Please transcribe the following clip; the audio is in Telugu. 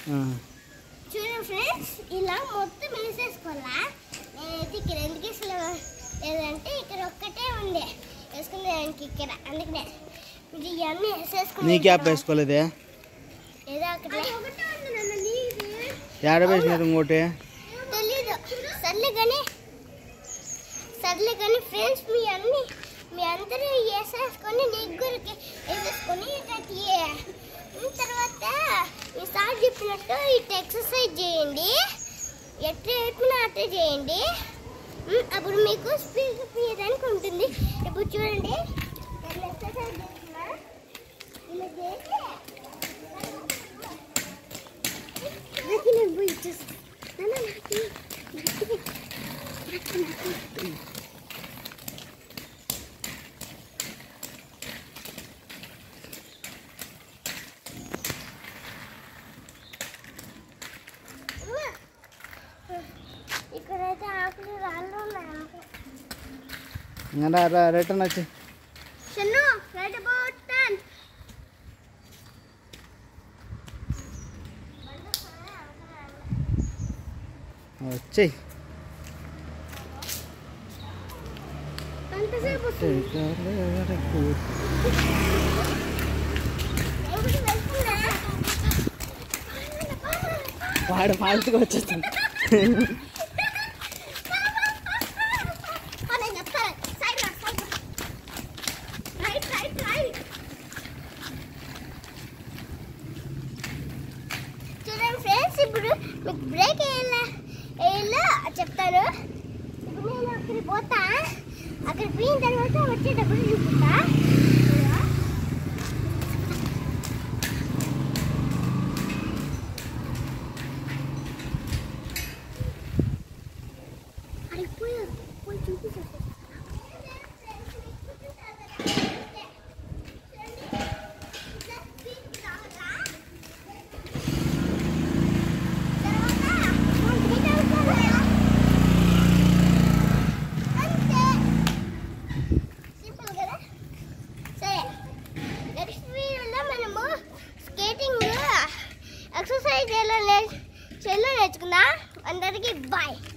ఆ. చూడండి ఫ్రెండ్స్ ఇలా మొత్తం వేసేసుకోవాలా నేనైతే ఇక్కడ ఎందుకు వేసుకోలే లేదంటే ఇక్కడ ఒక్కటే ఉంది వేసుకునేదానికి ఇక్కడ అందుకనే మీరు ఇవన్నీ వేసేసుకుని నీ క్యాప్ వేసుకోలేదే ఏదో అక్కడ ఒకటే ఉంది నాన్న నీది ఏడ వేసినారు ఇంకోటి తెలీదు సర్లే కానీ సర్లే కానీ ఫ్రెండ్స్ మీ అన్ని మీ అందరూ వేసేసుకొని నిగ్గురికి వేసేసుకొని ఇక్కడికి తర్వాత ఈ సార్ చెప్పినట్టు ఇటు ఎక్సర్సైజ్ చేయండి ఎట్లా చెప్పినా అట్లా చేయండి ఉమ్, అప్పుడు మీకు స్పీడ్ తీయడానికి ఉంటుంది ఇప్పుడు చూడండి నేను ఎక్సర్సైజ్ చేస్తున్నా ఇలా చేసి నాకు నేను పోయి ఇచ్చేస్తాను నాన్న, నాకు నాకు నాకు నాకు ఇక్కడైతే ఆకులు రాళ్ళు ఉన్నాయి ఇంకా రా రిటర్న్ వచ్చి చిన్ను రైట్ అబౌట్ టెన్ వచ్చేయి ఎంతసేపు వస్తుంది ఎవరు వెళ్తుందా? వాడు ఫాల్తుగా వచ్చేస్తుంది ఆ, నేను చెప్తాను. సైడ్ రా, సైడ్ రా. Right, right, right. చూడండి ఫ్రెండ్స్ ఇప్పుడు మీకు బ్రేక్ వేయాలా వేయాలో చెప్తాను ఇప్పుడు నేను అక్కడికి పోతా అక్కడ పోయిన తర్వాత వచ్చేటప్పుడు చూపిస్తా ఇదిగో. అక్కడికి పోయి పోయి చూపిస్తా సింపుల్ కదా సరే నెక్స్ట్ వీడియోలో మనము స్కేటింగ్ ఎక్సర్సైజ్ చేయాలో చేయాలో నేర్చుకుందాం అందరికీ బాయ్